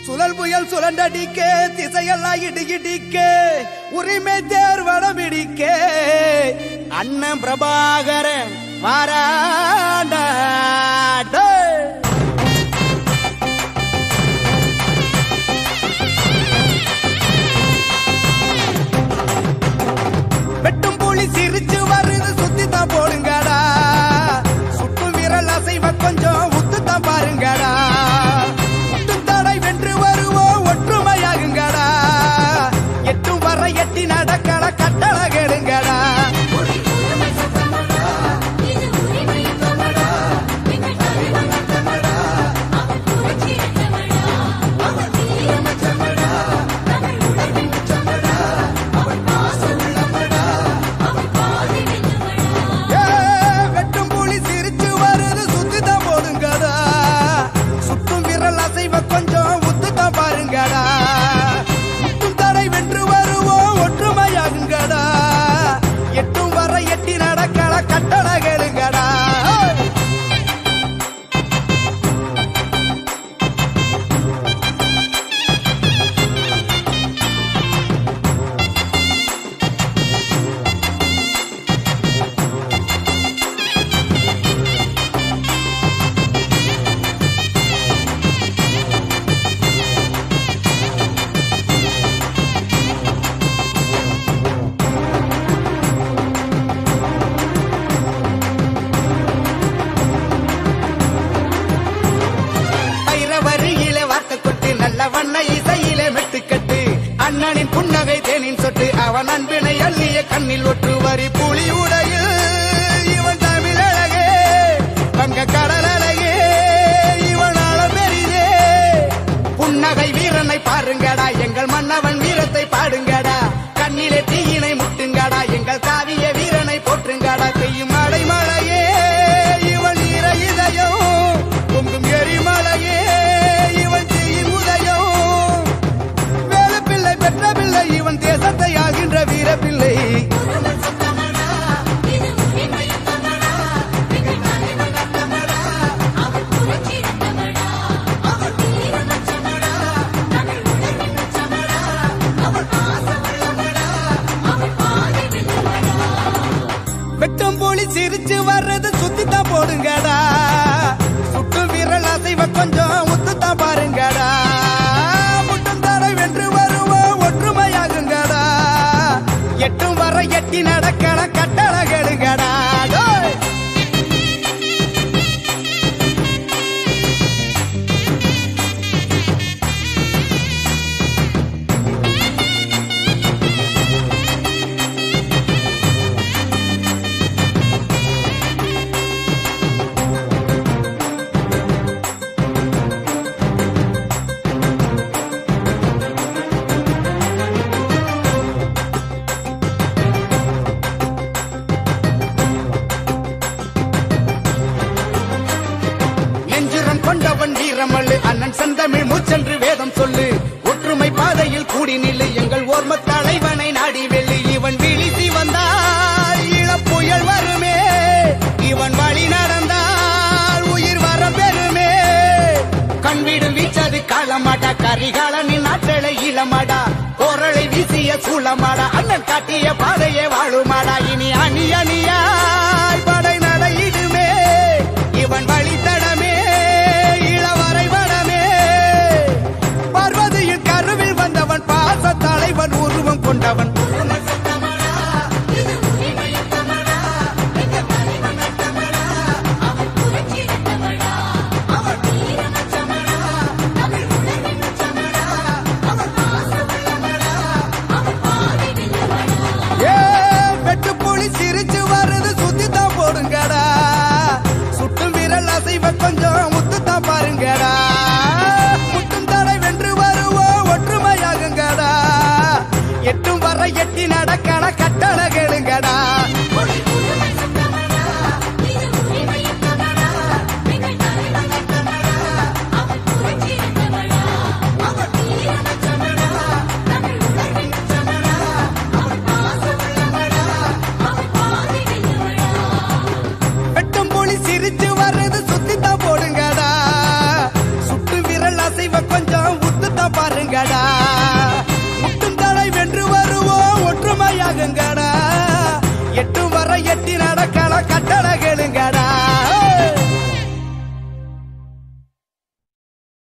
சுழல் புயல் சுழண்டடிக்க திசையெல்லாம் இடி இடிக்க உரிமை தேர்வடம் இடிக்க அண்ணன் பிரபாகரன் வாராண்டா டேய். வெட்டும் புலி சிரிச்சு வருது சுத்தி தான் போடுங்கடா சுட்டும் விரல் அசைவ கொஞ்சம் உத்து தான் பாருங்கடா முட்டும் தடை வென்று வருவோம் ஒற்றுமையாகுங்கடா எட்டும் வர எட்டி நடக்கல கட்டளை கேளுங்கடா ஏ, வெட்டும் புலி சிரிச்சு வருது சுத்தி தான் போடுங்கடா சுட்டும் விரல் அசைவ கொஞ்சம் உத்து தான் பாருங்கடா முட்டும் தடை வென்று வருவோம் ஒற்றுமையாகுங்கடா எட்டும் வர எட்டி நடக்கல கட்டளை கேளுங்கடா பைரவரியிலே வார்த்தை கொட்டு நல்ல வண்ண இசையிலே மெட்டுக்கட்டு அண்ணனின் புன்னகை தேனின் சொட்டு அவன் அன்பினை அள்ளிய கண்ணில் ஒற்று வரி புலி உடையில் இவன் தமிழ் அழகே வங்க கடல் அழகே இவன் பெரிதே புன்னகை வீரனை பாருங்கடா எங்கள் மன்னவன் வீரத்தை பாடுங்கடா கண்ணிலே தீயினை முட்டுங்கடா எங்கள் காவிய வீரனை போற்றுங்கடா பெய்யும் மழை மழையே இவன் ஈர இதயம் பொங்கும் எரிமலையே இவன் செய்யும் உதயம் வேலை பிள்ளை பெற்ற பிள்ளை இவன் தேசத்தை ஆகின்ற வீர பிள்ளை வெட்டும் புலி சிரிச்சு வர்றது சுத்தி தான் போடுங்கடா சுட்டு விரல் அசைவ கொஞ்சம் உத்து தான் பாருங்கடா முட்டும் தடை வென்று வருவோம் ஒற்றுமையாகுங்கடா எட்டும் வர எட்டி நடக்கல கட்டளை கேளுங்கடா டேய். நெஞ்சுரம் கொண்டவன் வீரமல்லு அண்ணன் செந்தமிழ் மூச்சென்று வேதம் சொல்லு ஒற்றுமை பாதையில் கூடி நில்லு எங்கள் ஓர்ம தலைவனை நாடி வெள்ளி இவன் விழிசி வந்தால் இளப்புயல் வருமே இவன் வழி நடந்தால் உயிர் வர பெறுமே கண்விடும் வீச்சது காலமாடா கரிகாலனின் நாட்டளை இளமாடா கோரளை வீசிய சூளமாடா அண்ணன் காட்டிய பாதையே வாழுமாடா இனி அணி அணியாய் படை நடையிடுமே இவன் வழித்தடமே இளவரை வடமே பார்வதியின் கருவில் வந்தவன் பாச தலைவன் உருவம் கொண்டவன் ஏ வெட்டு புலி சிரிச்சு வருது சுத்தி தான் போடுங்கடா சுட்டும் விரல் அசைவ கொஞ்சம் முத்து தான் பாருங்கடா முட்டும் தடை வென்று வருவோம் ஒற்றுமையாகுங்கடா எட்டும் வர எட்டி நடக்கல கட்டளை கேளுங்கடா வெட்டும் புலி சிரிச்சு வருது சுத்தி தான் போடுங்கடா சுட்டு விரல் அசைவ கொஞ்சம் உத்து தான் பாருங்கடா